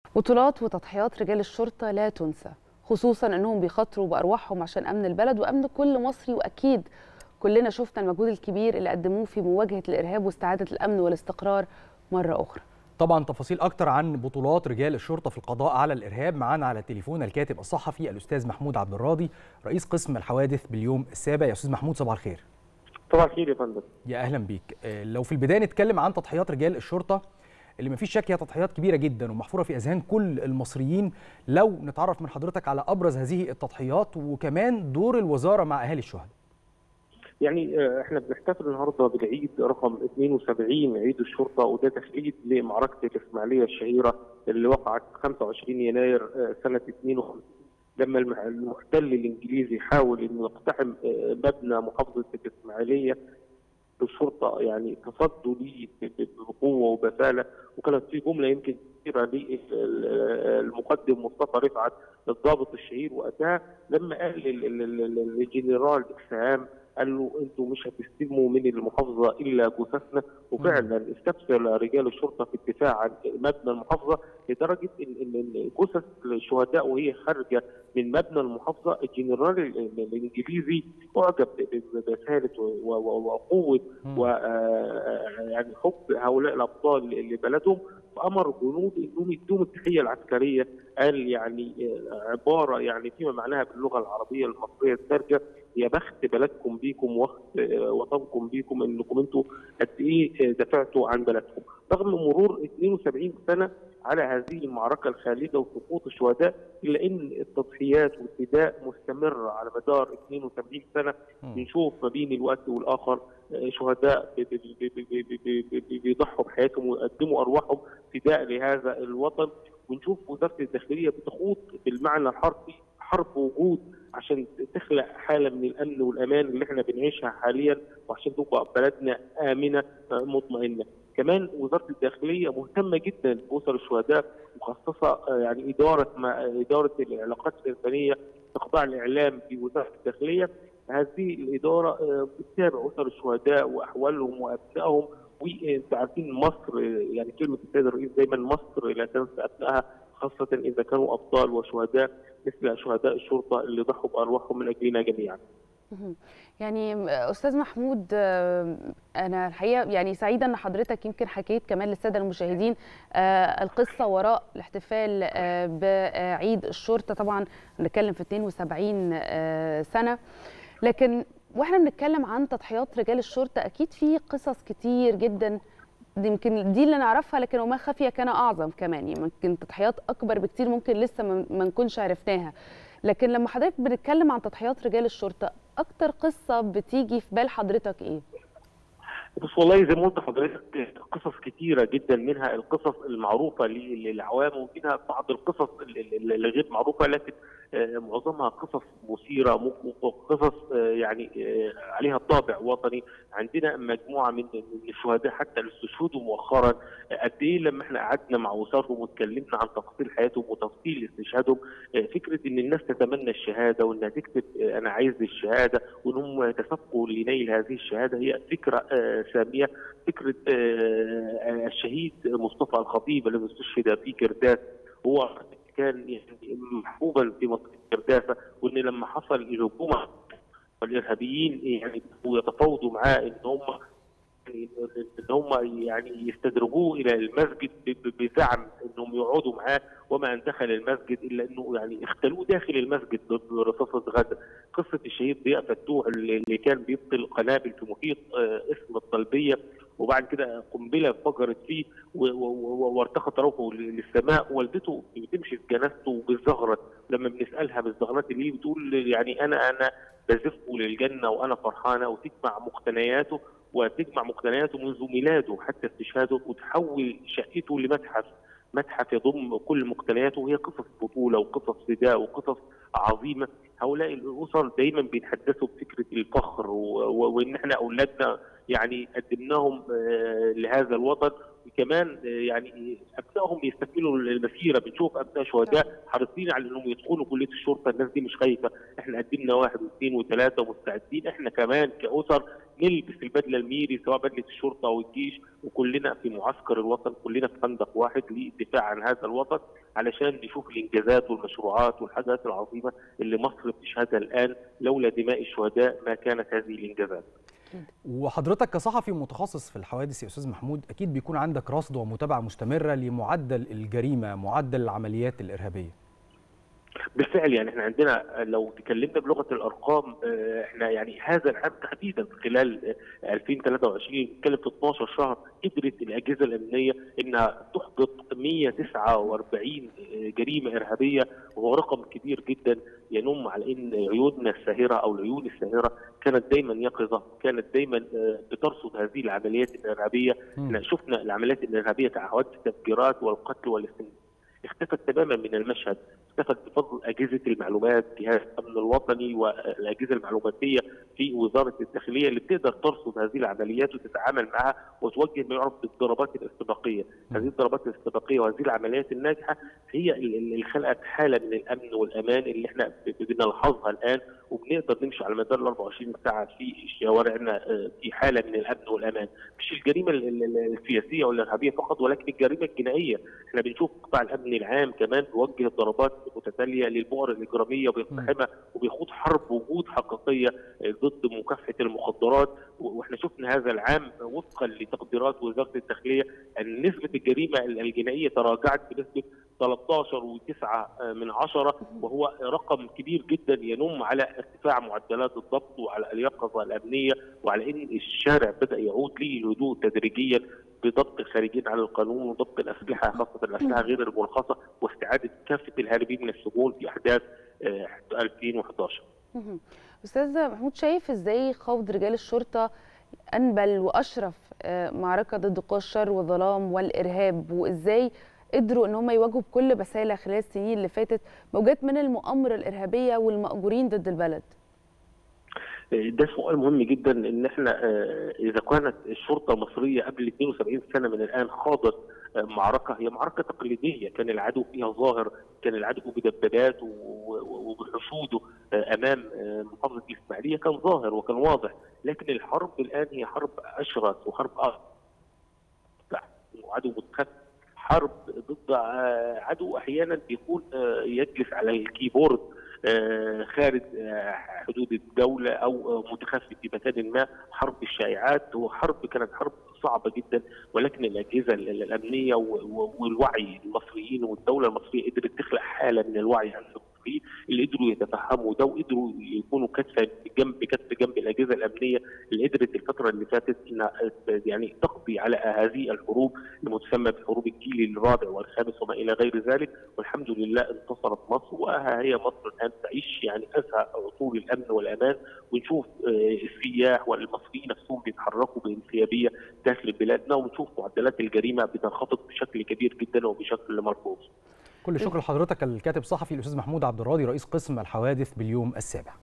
بطولات وتضحيات رجال الشرطة لا تنسى خصوصا انهم بيخاطروا بارواحهم عشان امن البلد وامن كل مصري واكيد كلنا شفنا المجهود الكبير اللي قدموه في مواجهة الارهاب واستعادة الامن والاستقرار مرة اخرى طبعا تفاصيل اكتر عن بطولات رجال الشرطه في القضاء على الارهاب معانا على التليفون الكاتب الصحفي الاستاذ محمود عبد الراضي رئيس قسم الحوادث باليوم السابع يا استاذ محمود صباح الخير صباح الخير يا فندم يا اهلا بيك لو في البدايه نتكلم عن تضحيات رجال الشرطه اللي مفيش شك هي تضحيات كبيره جدا ومحفوره في اذهان كل المصريين لو نتعرف من حضرتك على ابرز هذه التضحيات وكمان دور الوزاره مع اهالي الشهداء يعني احنا بنحتفل النهارده بالعيد رقم 72 عيد الشرطه وده تخليد لمعركه الاسماعيليه الشهيره اللي وقعت 25 يناير سنه 52 لما المحتل الانجليزي حاول انه يقتحم مبنى محافظه الاسماعيليه الشرطه يعني تصدوا ليه بقوه وبساله وكانت في جمله يمكن كثيره للمقدم مصطفى رفعت الضابط الشهير وقتها لما قال للجنرال اكسهام قال له انتوا مش هتستلموا من المحافظه الا جثثنا وفعلا استبسل رجال الشرطه في الدفاع عن مبنى المحافظه لدرجه ان جثث الشهداء وهي خارجه من مبنى المحافظه الجنرال الانجليزي اعجب ببساله وقوه و يعني حب هؤلاء الابطال لبلدهم فامر الجنود انهم يدوهم التحيه العسكريه قال يعني عباره يعني فيما معناها باللغه العربيه المصريه الدارجه يا بخت بلدكم بيكم وقت وطنكم بيكم انكم انتم قد ايه دافعتوا عن بلدكم رغم مرور 72 سنه على هذه المعركه الخالده وسقوط الشهداء الا ان التضحيات والفداء مستمر على مدار 72 سنه بنشوف ما بين الوقت والاخر شهداء بيضحوا بحياتهم ويقدموا ارواحهم فداء لهذا الوطن ونشوف وزاره الداخليه بتخوض بالمعنى الحرفي حرب وجود عشان تخلق حاله من الامن والامان اللي احنا بنعيشها حاليا وعشان تبقى بلدنا امنه مطمئنه. كمان وزاره الداخليه مهتمه جدا باسر الشهداء مخصصه يعني اداره ما اداره العلاقات الانسانيه في قطاع الاعلام في وزاره الداخليه هذه الاداره بتتابع اسر الشهداء واحوالهم وابنائهم وانتم عارفين مصر يعني كلمه السيد الرئيس دايما مصر لا تنسى ابنائها خاصه اذا كانوا ابطال وشهداء مثل شهداء الشرطه اللي ضحوا بارواحهم من اجلنا جميعا. يعني استاذ محمود انا الحقيقه يعني سعيده ان حضرتك يمكن حكيت كمان للساده المشاهدين القصه وراء الاحتفال بعيد الشرطه طبعا بنتكلم في 72 سنه لكن واحنا بنتكلم عن تضحيات رجال الشرطه اكيد في قصص كتير جدا دي يمكن دي اللي نعرفها لكن وما خفي كان اعظم كمان يمكن تضحيات اكبر بكتير ممكن لسه ما نكونش عرفناها لكن لما حضرتك بنتكلم عن تضحيات رجال الشرطه اكتر قصه بتيجي في بال حضرتك ايه بص والله زي ما قلت حضرتك قصص كتيره جدا منها القصص المعروفه للعوام ومنها بعض القصص اللي غير معروفه لكن معظمها قصص مثيره قصص يعني عليها طابع وطني عندنا مجموعه من الشهداء حتى اللي استشهدوا مؤخرا قد ايه لما احنا قعدنا مع اسرهم واتكلمنا عن تفاصيل حياتهم وتفاصيل استشهادهم فكره ان الناس تتمنى الشهاده وانها تكتب انا عايز الشهاده وان هم يتسابقوا لنيل هذه الشهاده هي فكره ساميه فكره الشهيد مصطفى الخطيب الذي استشهد في كرداس هو كان يعني محبوبا في منطقه كرداسه وان لما حصل الهجوم والارهابيين يعني يتفاوضوا معاه ان هم ان هم يعني يستدرجوه الى المسجد بزعم انهم يقعدوا معاه وما ان دخل المسجد الا انه يعني اختلوه داخل المسجد برصاصه غزه قصه الشهيد ضياء فتوح اللي كان بيبطل قنابل في محيط اسم الطلبيه وبعد كده قنبله انفجرت فيه وارتقت روحه للسماء والدته بتمشي في جنازته بالزغرت لما بنسالها بالزغرات اللي بتقول يعني انا انا بزفه للجنه وانا فرحانه وتجمع مقتنياته وتجمع مقتنياته منذ ميلاده حتى استشهاده وتحول شقته لمتحف متحف يضم كل مقتنياته وهي قصص بطوله وقصص فداء وقصص عظيمه هؤلاء الاسر دايما بيتحدثوا بفكره الفخر وان احنا اولادنا يعني قدمناهم لهذا الوطن كمان يعني ابنائهم يستكملوا المسيره بنشوف ابناء شهداء حريصين على انهم يدخلوا كليه الشرطه الناس دي مش خايفه احنا قدمنا واحد واثنين وثلاثه ومستعدين احنا كمان كاسر نلبس البدله الميري سواء بدله الشرطه او الجيش وكلنا في معسكر الوطن كلنا في خندق واحد للدفاع عن هذا الوطن علشان نشوف الانجازات والمشروعات والحاجات العظيمه اللي مصر بتشهدها الان لولا دماء الشهداء ما كانت هذه الانجازات. وحضرتك كصحفي متخصص في الحوادث يا استاذ محمود اكيد بيكون عندك رصد ومتابعه مستمره لمعدل الجريمه معدل العمليات الارهابيه بالفعل يعني احنا عندنا لو تكلمنا بلغه الارقام احنا يعني هذا العام تحديدا خلال 2023 نتكلم في 12 شهر قدرت الاجهزه الامنيه انها تحبط 149 جريمه ارهابيه وهو رقم كبير جدا ينم على ان عيوننا الساهره او العيون الساهره كانت دايما يقظه، كانت دايما بترصد هذه العمليات الارهابيه، احنا شفنا العمليات الارهابيه كحوادث التفجيرات والقتل والاستنزاف اختفت تماما من المشهد اختفت بفضل اجهزه المعلومات جهاز الامن الوطني والاجهزه المعلوماتيه في وزاره الداخليه اللي بتقدر ترصد هذه العمليات وتتعامل معها وتوجه ما يعرف بالضربات الاستباقيه، هذه الضربات الاستباقيه وهذه العمليات الناجحه هي اللي خلقت حاله من الامن والامان اللي احنا بنلحظها الان وبنقدر نمشي على مدار ال 24 ساعه في شوارعنا في حاله من الامن والامان، مش الجريمه السياسيه ولا الارهابيه فقط ولكن الجريمه الجنائيه، احنا بنشوف قطاع الامن العام كمان بيوجه الضربات متتاليه للبؤر الاجراميه وبيقتحمها وبيخوض حرب وجود حقيقيه ضد مكافحه المخدرات واحنا شفنا هذا العام وفقا لتقديرات وزاره الداخليه ان نسبه الجريمه الجنائيه تراجعت بنسبه 13.9 من عشرة وهو رقم كبير جدا ينم على ارتفاع معدلات الضبط وعلى اليقظة الأمنية وعلى أن الشارع بدأ يعود للهدوء تدريجيا بضبط الخارجين على القانون وضبط الأسلحة خاصة الأسلحة غير المرخصة واستعادة كافة الهاربين من السجون في أحداث 2011 أستاذ محمود شايف إزاي خوض رجال الشرطة أنبل وأشرف معركة ضد قوى الشر والظلام والإرهاب وإزاي قدروا ان هم يواجهوا بكل بساله خلال السنين اللي فاتت موجات من المؤامره الارهابيه والمأجورين ضد البلد؟ ده سؤال مهم جدا ان احنا اذا كانت الشرطه المصريه قبل 72 سنه من الان خاضت معركه هي معركه تقليديه كان العدو فيها ظاهر كان العدو بدبابات وبحشوده امام محافظه الاسماعيليه كان ظاهر وكان واضح لكن الحرب الان هي حرب اشرس وحرب وعدو متخفف حرب ضد عدو احيانا بيكون يجلس على الكيبورد خارج حدود الدولة أو متخفي في مكان ما حرب الشائعات وحرب كانت حرب صعبة جدا ولكن الأجهزة الأمنية والوعي المصريين والدولة المصرية قدرت تخلق حالة من الوعي عند المصريين اللي قدروا يتفهموا ده وقدروا يكونوا كتفا جنب كتف جنب الأجهزة الأمنية اللي قدرت الفترة اللي فاتت إنها يعني تقضي على هذه الحروب المتسمى بحروب الجيل الرابع والخامس وما إلى غير ذلك والحمد لله انتصرت مصر وها هي مصر الآن تعيش يعني أسهى عصور الأمن والأمان ونشوف السياح والمصريين نفسهم بيتحركوا بانسيابية داخل بلادنا ونشوف معدلات الجريمة بتنخفض بشكل كبير جدا وبشكل ملحوظ. كل الشكر لحضرتك الكاتب الصحفي الاستاذ محمود عبد الراضي رئيس قسم الحوادث باليوم السابع